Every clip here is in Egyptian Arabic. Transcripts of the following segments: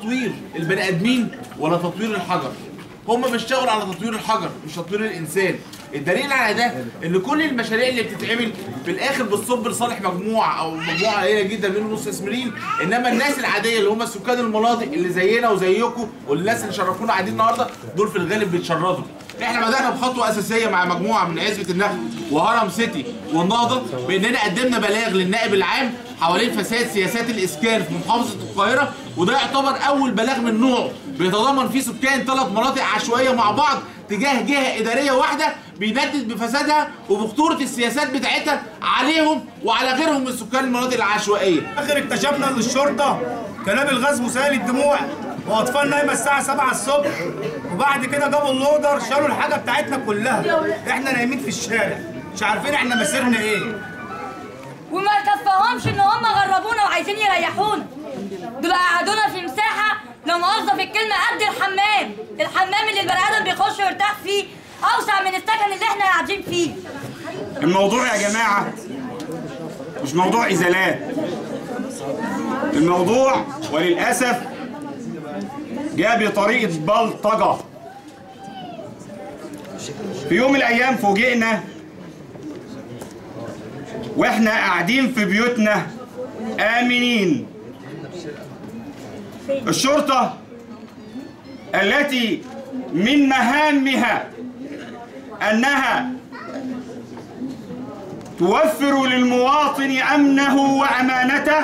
تطوير البني ادمين ولا تطوير الحجر هم بيشتغلوا على تطوير الحجر مش تطوير الانسان الدليل على ده ان كل المشاريع اللي بتتعمل في الاخر بتصب لصالح مجموعه او مجموعه قليله جدا من المستثمرين انما الناس العاديه اللي هم سكان المناطق اللي زينا وزيكم والناس اللي شرفونا قاعدين النهارده دول في الغالب بيتشردوا احنا بدانا بخطوه اساسيه مع مجموعه من عزبه النخل وهرم سيتي والنهضه باننا قدمنا بلاغ للنائب العام حوالين فساد سياسات الاسكان في محافظه القاهره وده يعتبر اول بلاغ من نوعه بيتضمن فيه سكان ثلاث مناطق عشوائيه مع بعض تجاه جهه اداريه واحده بيندد بفسادها وبخطوره السياسات بتاعتها عليهم وعلى غيرهم من سكان المناطق العشوائيه اخر اكتشفنا ان الشرطه كلام الغاز مسيل الدموع واطفال نايمه الساعه 7 الصبح وبعد كده جابوا اللودر شالوا الحاجه بتاعتنا كلها احنا نايمين في الشارع مش عارفين احنا مسيرنا ايه وما كفاهمش ان هم غربونا وعايزين يريحونا دول قعدونا في مساحه لو مؤاخذه في الكلمه قد الحمام الحمام اللي البني ادم بيخش ويرتاح فيه اوسع من السكن اللي احنا قاعدين فيه الموضوع يا جماعة مش موضوع إزالات الموضوع وللأسف جاء بطريقة بلطجة في يوم من الأيام فوجئنا وإحنا قاعدين في بيوتنا آمنين الشرطة التي من مهامها أنها توفر للمواطن امنه وامانته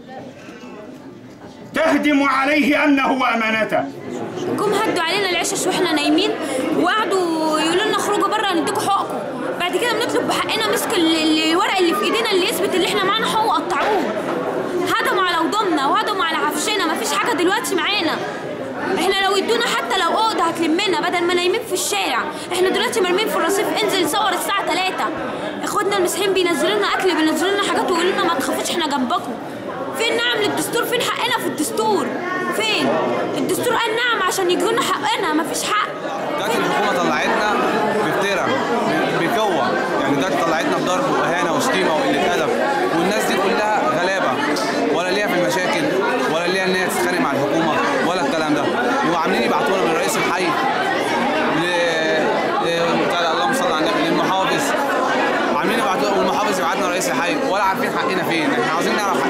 تهدم عليه امنه وامانته جم هدوا علينا العشش واحنا نايمين وقعدوا يقولوا لنا اخرجوا بره نديكوا حقوقكم بعد كده بنطلب بحقنا مسك ال- ال- الورق اللي في ايدينا اللي يثبت ان احنا معانا حقوق قطعوه هدموا على هدومنا وهدموا على عفشنا مفيش حاجه دلوقتي معانا احنا لو ادونا حتى لو اوضه هتلمنا بدل ما نايمين في الشارع احنا دلوقتي مرمين في الرصيف انزل صور الساعه 3 اخواتنا المسيحيين بينزلوا لنا اكل بينزلوا لنا حاجات ويقولوا لنا ما تخافوش احنا جنبكم فين نعم للدستور فين حقنا في الدستور فين الدستور قال نعم عشان يجوا لنا حقنا مفيش حق دلوقتي الحكومه طلعتنا بفترة بقوه يعني دلوقتي طلعتنا بضرب واهانه وشتيمه وقله ادب والناس دي كلها غلابه ولا ليها في المشاكل ولا ليها ان هي تتخانق مع الحكومه ولا الكلام ده وعاملين يبعتونا من رئيس الحي ل ل- بتاع ده، اللهم صل على النبي للمحافظ عاملين يبعتوا والمحافظ يبعتنا رئيس الحي ولا عارفين حقنا فين احنا عاوزين نعرف